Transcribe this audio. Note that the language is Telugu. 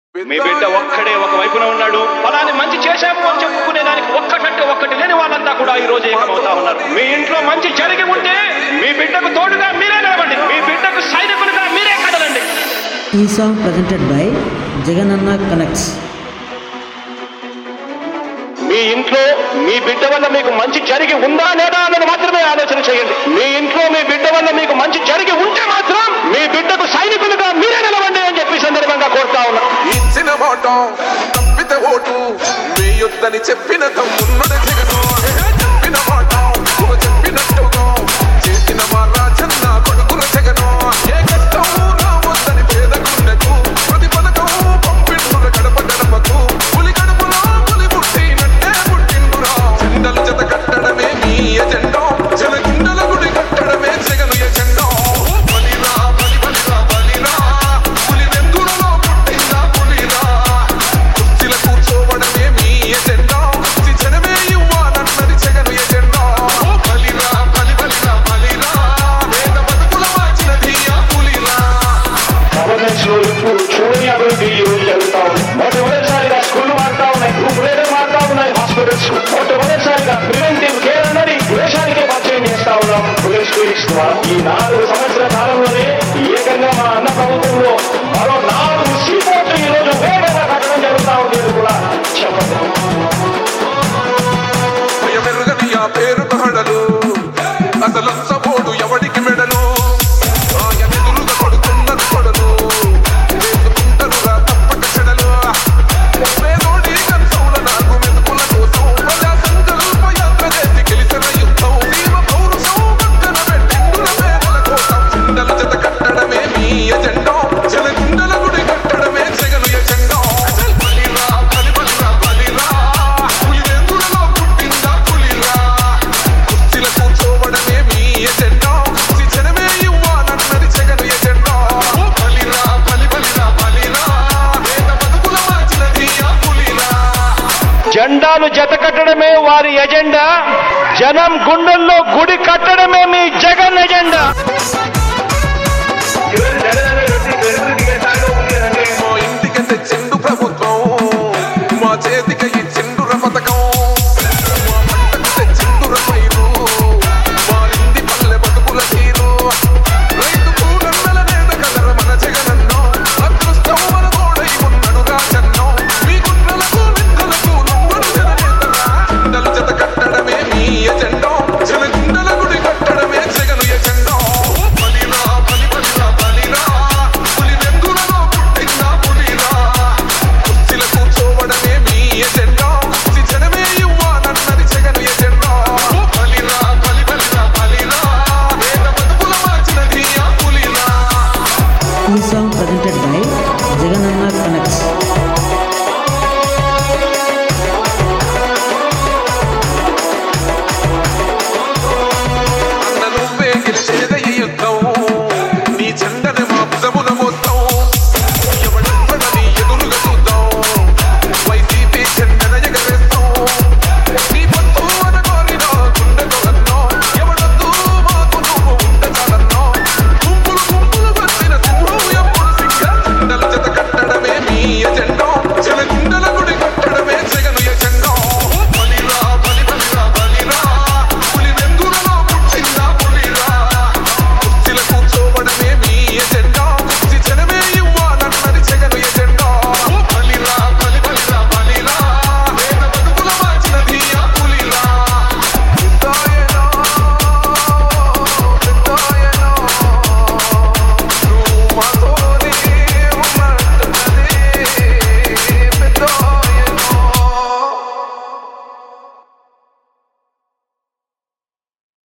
మీ బిడ్డ ఒక్కడే ఒక వైపున ఉన్నాడు ఫలాన్ని మంచి చేశాము అని చెప్పుకునే దానికి ఒక్కటంటే ఒక్కటి లేని వాళ్ళంతా కూడా ఈ రోజు ఏకమవుతా ఉన్నారు మీ ఇంట్లో మంచి జరిగి ఉంటే మీ బిడ్డకు తోడుగా మీరే నిలవండి మీ బిడ్డకు సైనికులుగా మీరే కదలండి ఈ song presented by Jagananna connects మీ ఇంట్లో మీ బిడ్డ వల్ల మీకు మంచి జరిగి ఉందా లేదా అన్నది మాత్రమే ఆలోచన చేయండి మీ ఇంట్లో మీ బిడ్డ వల్ల మీకు మంచి జరిగి ఉంటే మాత్రం మీ బిడ్డకు సైనికులుగా మీరే నిలవండి అని చెప్పి సందర్భంగా కోరుతా ఉన్నా ఇచ్చిన మాట తప్పితే ఓటు వేయొద్దని చెప్పిన తమ్మున్నడ జగను చెప్పిన మాట నువ్వు చెప్పినట్టుగా చేసిన మా రాజన్న కొడుకుల జగను ఏ కష్టం రావద్దని పేద గుండెకు ప్రతి పథకం పంపిండుల గడప గడపకు పులి గడపలో పులి పుట్టినట్టే పుట్టిండురా జెండలు జత కట్టడమే మీ ఎజెండా జన గుండెల గుడి కట్టడమే జగను ఎజెండా బలిరా బలి బలిరా బలిరా పులి వెందులలో పుట్టిందా పులిరా కుర్చీల కూర్చోవడమే మీ ఎజెండా జనమే ఇవ్వాలన్నది జగను ఎజెండా ఓ బలిరా బలి బలిరా బలిరా వేద బతుకుల మార్చినది ఆ పులిరా గవర్నెన్స్ లో ఇప్పుడు చూడని అభివృద్ధి ఈ రోజు జరుగుతా ఉంది మొట్టమొదటిసారిగా స్కూల్ మారుతా ఉన్నాయి గ్రూప్ లీడర్ మారుతా ఉన్నాయి హాస్పిటల్స్ మొట్టమొదటిసారిగా ప్రివెంటివ్ కేర్ అన్నది దేశానికే పరిచయం చేస్తా ఉన్నాం పోలీస్ క్లినిక్స్ ద్వారా ఈ నాలుగు సంవత్సరాల కాలంలోనే ఏకంగా మా అన్న ప్రభుత్వంలో మరో నాలుగు సీపోర్ట్లు ఈ రోజు వేగంగా కట్టడం జరుగుతా ఉంది ఇది కూడా చెప్పండి భయమెరుగని ఆ పేరు తహడలు అసలు సపోడు ఎవడికి మెడలు ఆయన ఎదురుగా కొడుతున్నది కొడలు వేసుకుంటారుగా తప్పక చెడలు పేదోడి కంచంల నాకు మెతుకుల కోసం ప్రజా సంకల్ప యాత్ర చేసి గెలిచిన యుద్ధం జీవ పౌరుషం పక్కన పెట్టిండుల పేదల కోసం చిందల జత కట్టడమే మీ ఎజెండా జల గుండెల గుడి కట్టడమే జగను ఎజెండా బలిరా బలి బలిరా బలిరా పులి వెందులలో పుట్టిందా పులిరా కుర్చీల కూర్చోవడమే మీ ఎజెండా జనమే ఇవ్వాలన్నది జగను ఎజెండా ఓ బలిరా బలి బలిరా బలిరా వేద బతుకుల మార్చినది ఆ పులిరా జెండాలు జత కట్టడమే వారి ఎజెండా జనం గుండెల్లో గుడి కట్టడమే మీ జగన్ ఎజెండా మా ఇంటికి తెచ్చిండు ప్రభుత్వం మా చేతికి ఇచ్చిండుర పథకం మా పంటకు తెచ్చిండుర పైరు మారింది పల్లె బతుకుల తీరు రైతు కూలన్నల నేత కదర మన జగనన్నో అదృష్టం మన తోడై ఉన్నడు రాజన్నో మీ గుండెలకు నిందలకు నొంగడు జననేతరా చిందలు జత కట్టడమే మీ ఎజెండా జన గుండెల గుడి కట్టడమే జగను ఎజెండా ఓ బలిరా బలి బలిరా బలిరా పులి వెందులలో పుట్టిందా పులిరా కుర్చీల కూర్చోవడమే మీ ఎజెండా జనమే ఇవ్వాలన్నది జగను ఎజెండా ఓ బలిరా బలి బలిరా బలిరా వేద బతుకుల మార్చినది ఆ పులిరా ఈ song presented by Jagananna connects అన్న నువ్వే గెలిచేద ఈ యుద్ధం నీ జెండని మా భుజమున మోస్తాం ఎవడెవ్వడని ఎదురుగా చూద్దాం వైసీపీ జెండన ఎగరేస్తాం నీ పొత్తు అనగోరిన గుండెకు అన్నో ఎవడొద్దు మాకు నువ్వు ఉండ చాలన్నో గుంపులు గుంపులు వచ్చిన సింహం ఎప్పుడు సింగ జెండల జత కట్టడమే మీ ఎజెండా